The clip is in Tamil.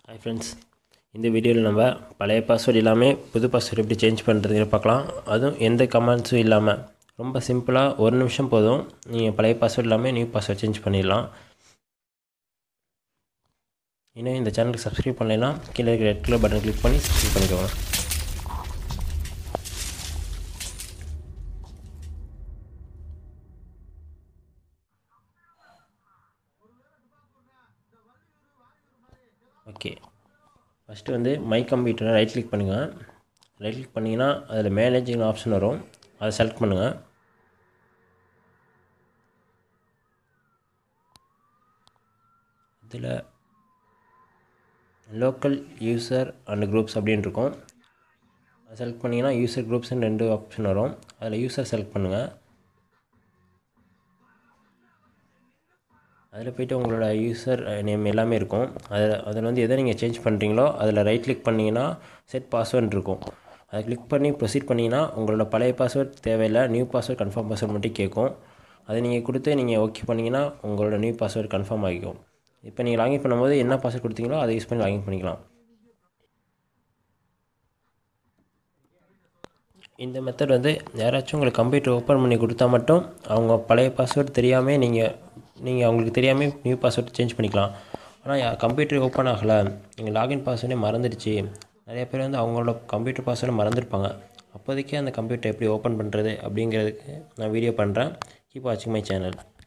ஹாய் ஃப்ரெண்ட்ஸ் இந்த வீடியோவில் நம்ம பழைய பாஸ்வேர்டு இல்லாமல் புது பாஸ்வேர்டு எப்படி சேஞ்ச் பண்ணுறதுன்னு பார்க்கலாம் அதுவும் எந்த கமெண்ட்ஸும் இல்லாமல் ரொம்ப சிம்பிளாக ஒரு நிமிஷம் போதும் நீங்கள் பழைய பாஸ்வேர்டு இல்லாமல் நியூ பாஸ்வேர்டு சேஞ்ச் பண்ணிடலாம் இன்னும் இந்த சேனலுக்கு சப்ஸ்கிரைப் பண்ணலைன்னா கீழே இருக்கிற ரெட் கலர் பட்டன் கிளிக் பண்ணி சப்ஸ்கிரைப் பண்ணிக்கோங்க ஓகே ஃபஸ்ட்டு வந்து மை கம்ப்யூட்டரை ரைட் கிளிக் பண்ணுங்கள் ரைட் கிளிக் பண்ணிங்கன்னா அதில் மேனேஜிங் ஆப்ஷன் வரும் அதை செலக்ட் பண்ணுங்கள் இதில் லோக்கல் யூசர் அண்ட் குரூப்ஸ் அப்படின்னு இருக்கும் அதை செலக்ட் பண்ணிங்கன்னா யூசர் குரூப்ஸ்னு ரெண்டு ஆப்ஷன் வரும் அதில் யூசர் செலக்ட் பண்ணுங்கள் அதில் போய்ட்டு உங்களோட யூசர் நேம் எல்லாமே இருக்கும் அதில் அதில் வந்து எதை நீங்கள் சேஞ்ச் பண்ணுறீங்களோ அதில் ரைட் கிளிக் பண்ணிங்கன்னா செட் பாஸ்வேர்டு இருக்கும் அதை கிளிக் பண்ணி ப்ரொசீட் பண்ணிங்கன்னா உங்களோட பழைய பாஸ்வேர்ட் தேவையில்லை நியூ பாஸ்வேர்ட் கன்ஃபார்ம் பாஸ்வேர்ட் மட்டும் கேட்கும் அதை நீங்கள் கொடுத்து நீங்கள் ஓகே பண்ணிங்கன்னா உங்களோட நியூ பாஸ்வேர்டு கன்ஃபார்ம் ஆகிக்கும் இப்போ நீங்கள் லாகின் பண்ணும்போது என்ன பாஸ்வேர்ட் கொடுத்தீங்களோ அதை யூஸ் பண்ணி லாகின் பண்ணிக்கலாம் இந்த மெத்தட் வந்து யாராச்சும் உங்களுக்கு கம்ப்யூட்டர் ஓப்பன் பண்ணி கொடுத்தா மட்டும் அவங்க பழைய பாஸ்வேர்டு தெரியாமல் நீங்கள் நீங்கள் அவங்களுக்கு தெரியாமல் நியூ பாஸ்வேர்டு சேஞ்ச் பண்ணிக்கலாம் ஆனால் கம்ப்யூட்டர் ஓப்பன் ஆகலை நீங்கள் லாகின் பாஸ்வேர்டே மறந்துடுச்சு நிறைய பேர் வந்து அவங்களோட கம்ப்யூட்டர் பாஸ்வேர்டை மறந்துருப்பாங்க அப்போதைக்கு அந்த கம்ப்யூட்டர் எப்படி ஓப்பன் பண்ணுறது அப்படிங்கிறதுக்கு நான் வீடியோ பண்ணுறேன் கீப் வாட்சிங் மை சேனல்